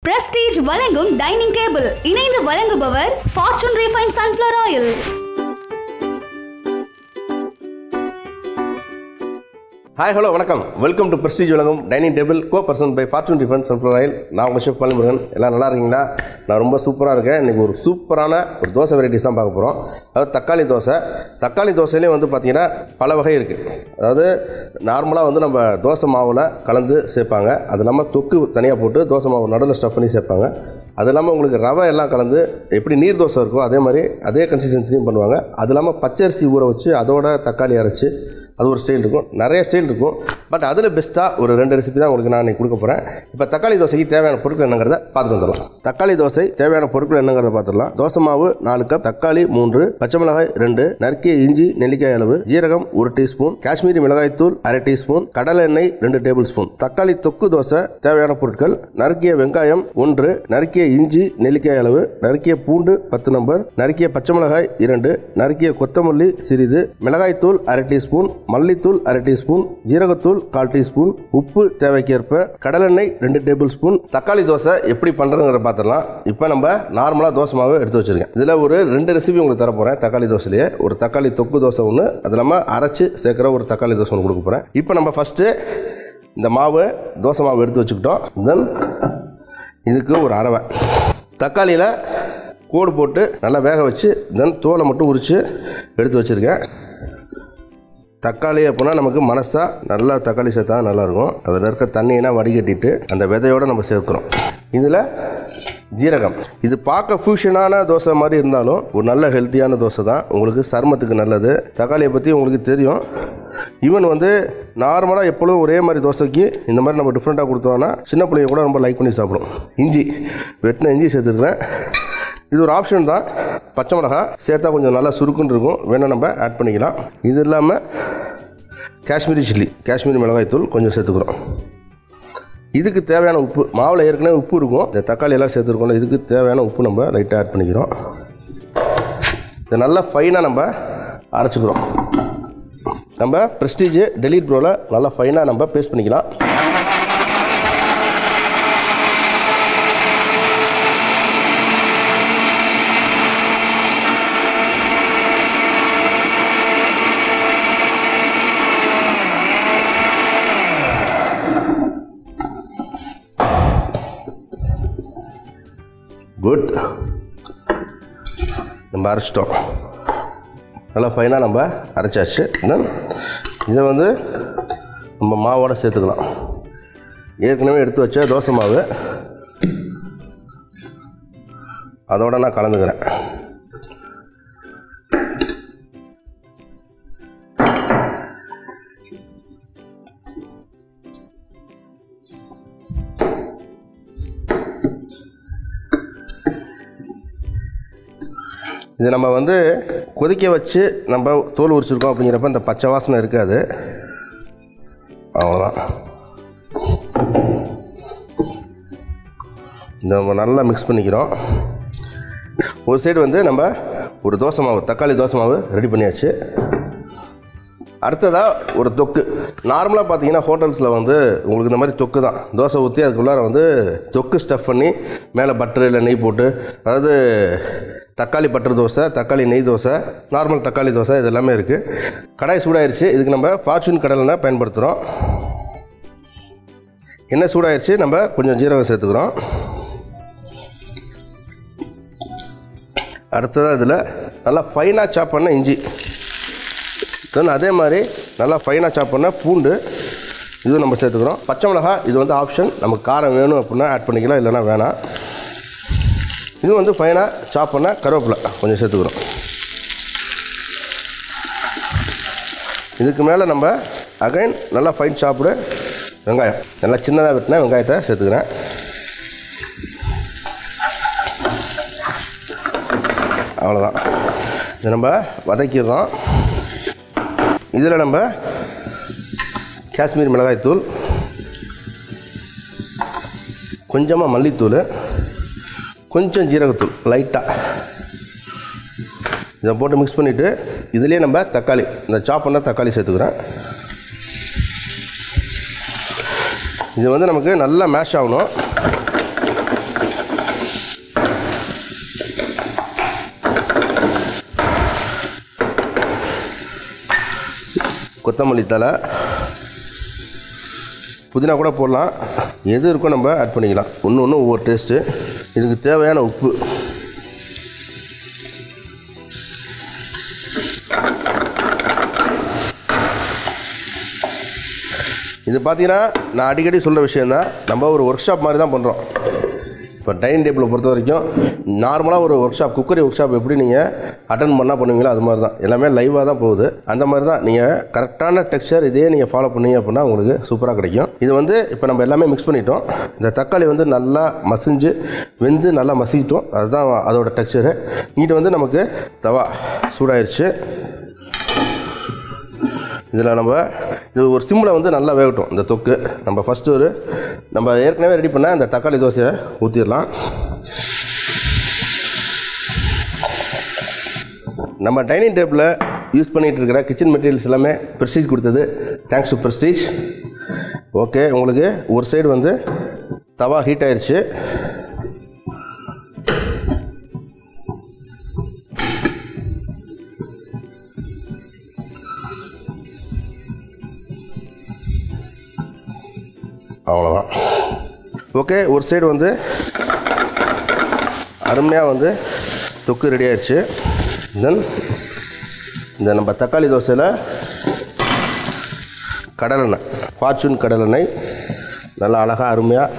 prestige வழங்கும் dining table இணைந்து வழங்குபவர் Fortune refined sunflower oil hi hello வணக்கம் வெல்கம் டு பிரஸ்டீஜ் வழங்கும் dining table co person by Fortune defence sunflower oil நான் உங்கள் ஷெஃப் பாலிமுருகன் எல்லாம் நல்லா இருக்கீங்களா நான் ரொம்ப சூப்பராக இருக்கேன் இன்றைக்கி ஒரு சூப்பரான ஒரு தோசை வெரைட்டிஸ் தான் பார்க்க போகிறோம் அதாவது தக்காளி தோசை தக்காளி தோசையிலே வந்து பார்த்திங்கன்னா பல வகை இருக்குது அதாவது நார்மலாக வந்து நம்ம தோசை மாவில் கலந்து சேர்ப்பாங்க அது இல்லாமல் தொக்கு தனியாக போட்டு தோசை மாவு நடுவில் ஸ்டஃப் பண்ணி சேர்ப்பாங்க அது இல்லாமல் உங்களுக்கு ரவை எல்லாம் கலந்து எப்படி நீர் தோசை இருக்கோ அதே மாதிரி அதே கன்சிஸ்டன்சிலையும் பண்ணுவாங்க அது இல்லாமல் பச்சரிசி ஊற வச்சு அதோட தக்காளி அரைச்சி அது ஒரு ஸ்டைல் இருக்கும் நிறைய ஸ்டைல் இருக்கும் பட் அதில் பெஸ்ட்டாக ஒரு ரெண்டு ரெசிபி தான் உங்களுக்கு நான் இன்னைக்கு கொடுக்க போகிறேன் இப்போ தக்காளி தோசைக்கு தேவையான பொருட்கள் என்னங்கிறத பார்த்துட்டு வந்துடலாம் தக்காளி தோசை தேவையான பொருட்கள் என்னங்கிறத பார்த்துடலாம் தோசை மாவு நாலு கப் தக்காளி மூன்று பச்சை மிளகாய் ரெண்டு நறுக்கிய இஞ்சி நெல்லிக்காய் அளவு ஜீரகம் ஒரு டீஸ்பூன் காஷ்மீரி மிளகாய் தூள் அரை டீஸ்பூன் கடலை எண்ணெய் ரெண்டு டேபிள் ஸ்பூன் தக்காளி தொக்கு தோசை தேவையான பொருட்கள் நறுக்கிய வெங்காயம் ஒன்று நறுக்கிய இஞ்சி நெல்லிக்காய் அளவு நறுக்கிய பூண்டு பத்து நம்பர் நறுக்கிய பச்சை மிளகாய் இரண்டு நறுக்கிய கொத்தமல்லி சிறிது மிளகாய்த்தூள் அரை டீஸ்பூன் மல்லித்தூள் அரை டீஸ்பூன் ஜீரகத்தூள் கால் டீஸ்பூன் உப்பு தேவைக்கேற்ப கடலெண்ணெய் ரெண்டு டேபிள் ஸ்பூன் தக்காளி தோசை எப்படி பண்ணுறதுங்கிற பார்த்துடலாம் இப்போ நம்ம நார்மலாக தோசை மாவு எடுத்து வச்சிருக்கேன் இதில் ஒரு ரெண்டு ரெசிபி உங்களுக்கு தர போகிறேன் தக்காளி தோசையிலேயே ஒரு தக்காளி தொக்கு தோசை ஒன்று அது இல்லாமல் அரைச்சி சேர்க்குற ஒரு தக்காளி தோசை ஒன்று கொடுக்க போகிறேன் இப்போ நம்ம ஃபஸ்ட்டு இந்த மாவு தோசை மாவு எடுத்து வச்சுக்கிட்டோம் தென் இதுக்கு ஒரு அரவை தக்காளியில் கோடு போட்டு நல்லா வேக வச்சு தென் தோலை மட்டும் உரித்து எடுத்து வச்சுருக்கேன் தக்காளி அப்படின்னா நமக்கு மனசாக நல்லா தக்காளி சேர்த்தா நல்லாயிருக்கும் அதில் இருக்க தண்ணியெல்லாம் வடிகட்டிட்டு அந்த விதையோடு நம்ம சேர்க்குறோம் இதில் ஜீரகம் இது பார்க்க ஃபியூஷனான தோசை மாதிரி இருந்தாலும் ஒரு நல்ல ஹெல்த்தியான தோசை தான் உங்களுக்கு சருமத்துக்கு நல்லது தக்காளியை பற்றி உங்களுக்கு தெரியும் ஈவன் வந்து நார்மலாக எப்பொழுதும் ஒரே மாதிரி தோசைக்கு இந்த மாதிரி நம்ம டிஃப்ரெண்ட்டாக கொடுத்தோம்னா சின்ன பிள்ளைங்க கூட ரொம்ப லைக் பண்ணி சாப்பிடும் இஞ்சி வெட்டின இஞ்சி சேர்த்துருக்குறேன் இது ஒரு ஆப்ஷன் தான் பச்சை மிளகா சேர்த்தா கொஞ்சம் நல்லா சுருக்குன்னு இருக்கும் வேணால் நம்ம ஆட் பண்ணிக்கலாம் இது இல்லாமல் காஷ்மீரி சில்லி காஷ்மீரி மிளகாய் தூள் கொஞ்சம் சேர்த்துக்கிறோம் இதுக்கு தேவையான உப்பு மாவில் ஏற்கனவே உப்பு இருக்கும் இந்த தக்காளி எல்லாம் சேர்த்துருக்கோம்ல இதுக்கு தேவையான உப்பு நம்ம லைட்டாக ஆட் பண்ணிக்கிறோம் இதை நல்லா ஃபைனாக நம்ம அரைச்சிக்கிறோம் நம்ம ப்ரெஸ்டீஜ் டெலிட் ப்ரோவில் நல்லா ஃபைனாக நம்ம பேஸ்ட் பண்ணிக்கலாம் குட் நம்ம அரைச்சிட்டோம் நல்லா ஃபைனாக நம்ம அரைச்சாச்சு தென் இதை வந்து நம்ம மாவோட சேர்த்துக்கலாம் ஏற்கனவே எடுத்து வச்ச தோசை மாவு அதோட நான் கலந்துக்கிறேன் இது நம்ம வந்து கொதிக்க வச்சு நம்ம தோல் உரிச்சிருக்கோம் அப்படிங்கிறப்ப இந்த பச்சை வாசனை இருக்காது அவ்வளோதான் இந்த நம்ம நல்லா மிக்ஸ் பண்ணிக்கிறோம் ஒரு சைடு வந்து நம்ம ஒரு தோசை மாவு தக்காளி தோசை மாவு ரெடி பண்ணியாச்சு அடுத்ததாக ஒரு தொக்கு நார்மலாக பார்த்தீங்கன்னா ஹோட்டல்ஸில் வந்து உங்களுக்கு இந்த மாதிரி தொக்கு தான் தோசை ஊற்றி அதுக்குள்ளார வந்து தொக்கு ஸ்டஃப் பண்ணி மேலே பட்டர் இல்லை நெய் போட்டு அதாவது தக்காளி பட்டர் தோசை தக்காளி நெய் தோசை நார்மல் தக்காளி தோசை இது எல்லாமே இருக்குது கடாய் சூடாயிருச்சு இதுக்கு நம்ம ஃபார்ச்சூன் கடலெண்ணெய் பயன்படுத்துகிறோம் எண்ணெய் சூடாயிருச்சு நம்ம கொஞ்சம் ஜீரகம் சேர்த்துக்கிறோம் அடுத்ததாக இதில் நல்லா ஃபைனாக சாப் பண்ண இஞ்சி தென் அதே மாதிரி நல்லா ஃபைனாக சாப் பண்ண பூண்டு இதுவும் நம்ம சேர்த்துக்கிறோம் பச்சை மிளகா இது வந்து ஆப்ஷன் நமக்கு காரம் வேணும் அப்படின்னா ஆட் பண்ணிக்கலாம் இல்லைன்னா வேணாம் இது வந்து ஃபைனாக சாப் பண்ண கருவேப்பிலை கொஞ்சம் சேர்த்துக்கிறோம் இதுக்கு மேலே நம்ம அகைன் நல்லா ஃபைன் சாப்பிடு வெங்காயம் நல்லா சின்னதாக வெட்டின வெங்காயத்தை சேர்த்துக்கிறேன் அவ்வளோதான் இதை நம்ம வதக்கிடுறோம் இதில் நம்ம காஷ்மீர் மிளகாய்த்தூள் கொஞ்சமாக மல்லித்தூள் கொஞ்சம் ஜீரகத்தூள் லைட்டாக இதை போட்டு மிக்ஸ் பண்ணிவிட்டு இதுலேயே நம்ம தக்காளி இந்த சாப் பண்ண தக்காளி சேர்த்துக்கிறேன் இது வந்து நமக்கு நல்லா மேஷ் ஆகணும் கொத்தமல்லி தலை புதினா கூட போடலாம் எது இருக்கோ நம்ம ஆட் பண்ணிக்கலாம் ஒன்று ஒன்று ஒவ்வொரு டேஸ்ட்டு இதுக்கு தேவையான உப்பு இது பார்த்தீங்கன்னா நான் அடிக்கடி சொல்கிற விஷயந்தான் நம்ம ஒரு ஒர்க் ஷாப் மாதிரி தான் பண்ணுறோம் இப்போ டைனிங் டேபிளை பொறுத்த வரைக்கும் நார்மலாக ஒரு workshop cookery workshop எப்படி நீங்கள் அட்டன் பண்ணால் பண்ணுவீங்களோ அது மாதிரி தான் எல்லாமே லைவாக தான் போகுது அந்த மாதிரி தான் நீங்கள் கரெக்டான டெக்ஸ்சர் இதே நீங்கள் ஃபாலோ பண்ணீங்க அப்படின்னா உங்களுக்கு சூப்பராக கிடைக்கும் இது வந்து இப்போ நம்ம எல்லாமே மிக்ஸ் பண்ணிட்டோம் இந்த தக்காளி வந்து நல்லா மசிஞ்சு வெந்து நல்லா மசிச்சிட்டோம் அதுதான் அதோட டெக்ஸ்சரு இங்கிட்டு வந்து நமக்கு தவா சூடாயிருச்சு இதில் நம்ம இது ஒரு சிம்மில் வந்து நல்லா வேகட்டும் இந்த தொக்கு நம்ம ஃபஸ்ட்டு ஒரு நம்ம ஏற்கனவே ரெடி பண்ண அந்த தக்காளி தோசையை ஊற்றிடலாம் நம்ம டைனிங் டேபிளில் யூஸ் பண்ணிகிட்டு இருக்கிற கிச்சன் மெட்டீரியல்ஸ் எல்லாமே ப்ரெஸ்டீஜ் கொடுத்தது தேங்க்ஸ் டு ப்ரெஸ்டீஜ் ஓகே உங்களுக்கு ஒரு சைடு வந்து தவா ஹீட் ஆயிடுச்சு அவ்வளோதான் ஓகே ஒரு சைடு வந்து அருமையாக வந்து தொக்கு ரெடி ஆயிடுச்சு தென் இந்த நம்ம தக்காளி தோசையில் கடலெண்ணெய் ஃபார்ச்சூன் கடலெண்ணெய் நல்லா அழகாக அருமையாக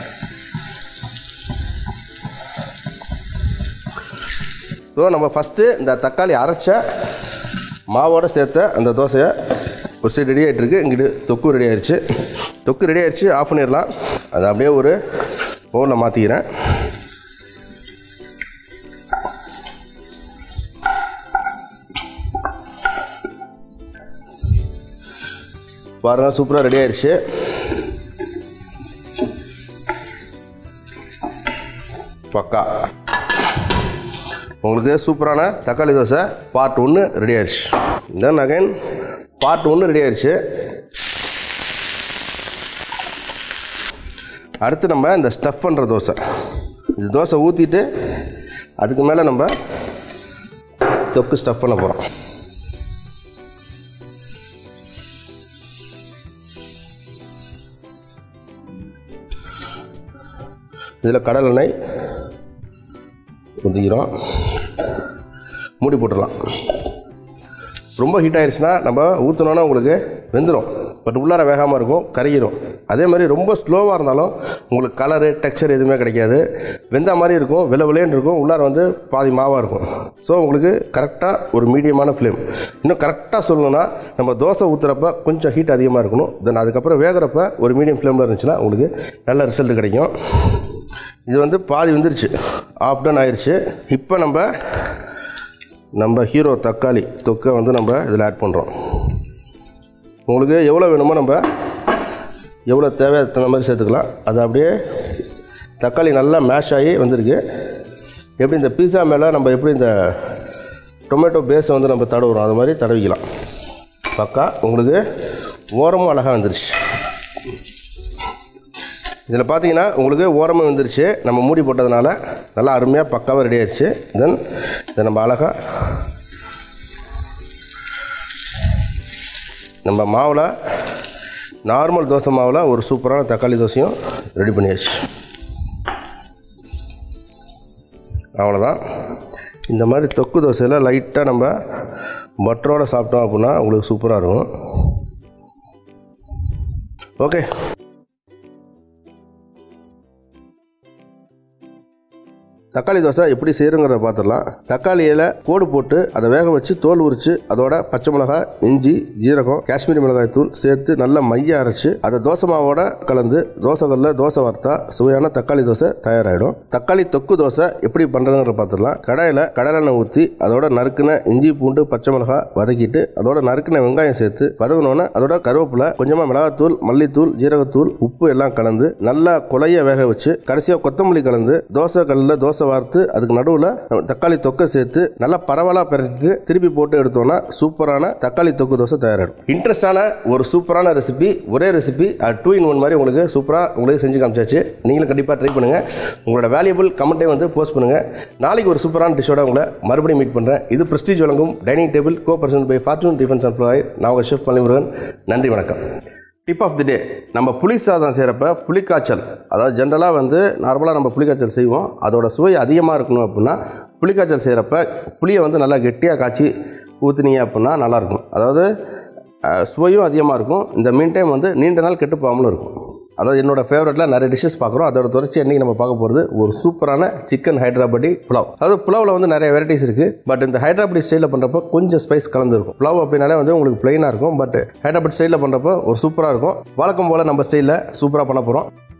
ஸோ நம்ம ஃபஸ்ட்டு இந்த தக்காளி அரைச்ச மாவோட சேர்த்த அந்த தோசையை ஒரு சைடு ரெடி ஆகிட்டுருக்கு இங்கிட்டு தொக்கு ரெடி ஆயிடுச்சு தொக்கு ரெடி ஆயிடுச்சு ஆஃப் பண்ணிடலாம் அதை அப்படியே ஒரு பவுலில் மாற்றிக்கிறேன் பாருங்கள் சூப்பராக ரெடி ஆயிடுச்சு பக்கா உங்களுக்கு சூப்பரான தக்காளி தோசை பார்ட் ஒன்று ரெடி ஆயிடுச்சு தென் அகைன் பார்ட் ஒன்று ரெடி ஆயிடுச்சு அடுத்து நம்ம இந்த ஸ்டஃப் பண்ணுற தோசை இது தோசை ஊற்றிட்டு அதுக்கு மேலே நம்ம தொக்கு ஸ்டஃப் பண்ண போகிறோம் இதில் கடல் எண்ணெய் ஊற்றிக்கிறோம் மூடி போட்டுடலாம் ரொம்ப ஹீட் ஆயிடுச்சுன்னா நம்ம ஊற்றினோன்னா உங்களுக்கு வெந்துடும் பட் உள்ளார வேகாமல் இருக்கும் கருகிரும் அதே மாதிரி ரொம்ப ஸ்லோவாக இருந்தாலும் உங்களுக்கு கலரு டெக்ஸ்சர் எதுவுமே கிடைக்காது வெந்த மாதிரி இருக்கும் வெள்ளை விளையன்னு இருக்கும் உள்ளார வந்து பாதி மாவாக இருக்கும் ஸோ உங்களுக்கு கரெக்டாக ஒரு மீடியமான ஃப்ளேம் இன்னும் கரெக்டாக சொல்லணும்னா நம்ம தோசை ஊற்றுறப்ப கொஞ்சம் ஹீட் அதிகமாக இருக்கணும் தென் அதுக்கப்புறம் வேகிறப்ப ஒரு மீடியம் ஃப்ளேமில் இருந்துச்சுன்னா உங்களுக்கு நல்ல ரிசல்ட் கிடைக்கும் இது வந்து பாதி வந்துருச்சு ஆஃப் டன் ஆயிடுச்சு இப்போ நம்ம நம்ம ஹீரோ தக்காளி தொக்கை வந்து நம்ம இதில் ஆட் பண்ணுறோம் உங்களுக்கு எவ்வளோ வேணுமோ நம்ம எவ்வளோ தேவை தகுந்த மாதிரி சேர்த்துக்கலாம் அது அப்படியே தக்காளி நல்லா மேஷ் ஆகி வந்திருக்கு எப்படி இந்த பீஸா மேலே நம்ம எப்படி இந்த டொமேட்டோ பேஸை வந்து நம்ம தடவுறோம் அது மாதிரி தடவிக்கலாம் பக்கா உங்களுக்கு ஓரமும் அழகாக வந்துருச்சு இதில் பார்த்தீங்கன்னா உங்களுக்கு ஓரமாக வந்துருச்சு நம்ம மூடி போட்டதுனால நல்லா அருமையாக பக்காவாக ரெடி ஆயிடுச்சு தென் இதை நம்ம அழகாக நம்ம மாவில் நார்மல் தோசை மாவில் ஒரு சூப்பரான தக்காளி தோசையும் ரெடி பண்ணியாச்சு அவ்வளோதான் இந்த மாதிரி தொக்கு தோசையில் லைட்டாக நம்ம பட்டரோடு சாப்பிட்டோம் அப்படின்னா உங்களுக்கு சூப்பராக இருக்கும் ஓகே தக்காளி தோசை எப்படி செய்கிறோங்கிறத பார்த்துடலாம் தக்காளியில் கோடு போட்டு அதை வேக வச்சு தோல் உரித்து அதோட பச்சை மிளகாய் இஞ்சி ஜீரகம் காஷ்மீரி மிளகாய் தூள் சேர்த்து நல்லா மைய அரைச்சி அதை தோசை மாவோட கலந்து தோசைகளில் தோசை வறுத்தா சுவையான தக்காளி தோசை தயாராகிடும் தக்காளி தொக்கு தோசை எப்படி பண்ணுறதுங்கிறத பார்த்துடலாம் கடாயில் கடலெண்ணெய் ஊற்றி அதோட நறுக்குன இஞ்சி பூண்டு பச்சை மிளகாய் வதக்கிட்டு அதோட நறுக்குன வெங்காயம் சேர்த்து வதங்கினோன்னே அதோட கருவேப்பிலை கொஞ்சமாக மிளகாத்தூள் மல்லித்தூள் ஜீரகத்தூள் உப்பு எல்லாம் கலந்து நல்லா குழைய வேக வச்சு கடைசியாக கொத்தமல்லி கலந்து தோசை கல்லில் தோசை தோசை வார்த்து அதுக்கு நடுவில் தக்காளி தொக்கை சேர்த்து நல்லா பரவலாக பிறகு திருப்பி போட்டு எடுத்தோம்னா சூப்பரான தக்காளி தொக்கு தோசை தயாராகிடும் இன்ட்ரெஸ்டான ஒரு சூப்பரான ரெசிபி ஒரே ரெசிபி அது டூ இன் ஒன் மாதிரி உங்களுக்கு சூப்பராக உங்களுக்கு செஞ்சு காமிச்சாச்சு நீங்களும் கண்டிப்பாக ட்ரை பண்ணுங்கள் உங்களோட வேல்யூபிள் கமெண்ட்டை வந்து போஸ்ட் பண்ணுங்கள் நாளைக்கு ஒரு சூப்பரான டிஷ்ஷோட உங்களை மறுபடியும் மீட் பண்ணுறேன் இது பிரஸ்டீஜ் வழங்கும் dining table co person by Fortune tiffin sunflower நான் உங்கள் ஷெஃப் பழனிமுருகன் நன்றி வணக்கம் டிப் ஆஃப் தி டே நம்ம புளி சாதம் செய்கிறப்ப புளிக்காய்ச்சல் அதாவது ஜென்ரலாக வந்து நார்மலாக நம்ம புளிக்காய்ச்சல் செய்வோம் அதோட சுவை அதிகமாக இருக்கணும் அப்படின்னா புளிக்காய்ச்சல் செய்கிறப்ப புளியை வந்து நல்லா கெட்டியாக காய்ச்சி ஊற்றுனீங்க அப்படின்னா நல்லாயிருக்கும் அதாவது அஹ், சுவையும் அதிகமாக இருக்கும் இந்த மீன் டைம் வந்து நீண்ட நாள் கெட்டு போகாமலும் இருக்கும் அதாவது என்னோட ஃபேவரட்டில் நிறைய டிஷ்ஷஸ் பார்க்குறோம் அதோட தொடர்ச்சி இன்றைக்கி நம்ம பார்க்க போகிறது ஒரு சூப்பரான சிக்கன் ஹைதராபாடி புலாவ் அதாவது புலாவில் வந்து நிறைய வெரைட்டிஸ் இருக்குது பட் இந்த ஹைதராபாடி ஸ்டைலில் பண்ணுறப்போ கொஞ்சம் ஸ்பைஸ் கலந்துருக்கும் புலாவ் அப்படின்னாலே வந்து உங்களுக்கு பிளெயினாக இருக்கும் பட் ஹைதராபாத் ஸ்டைலில் பண்ணுறப்போ ஒரு சூப்பராக இருக்கும் வழக்கம் போல் நம்ம ஸ்டைலில் சூப்பராக பண்ண போகிறோம்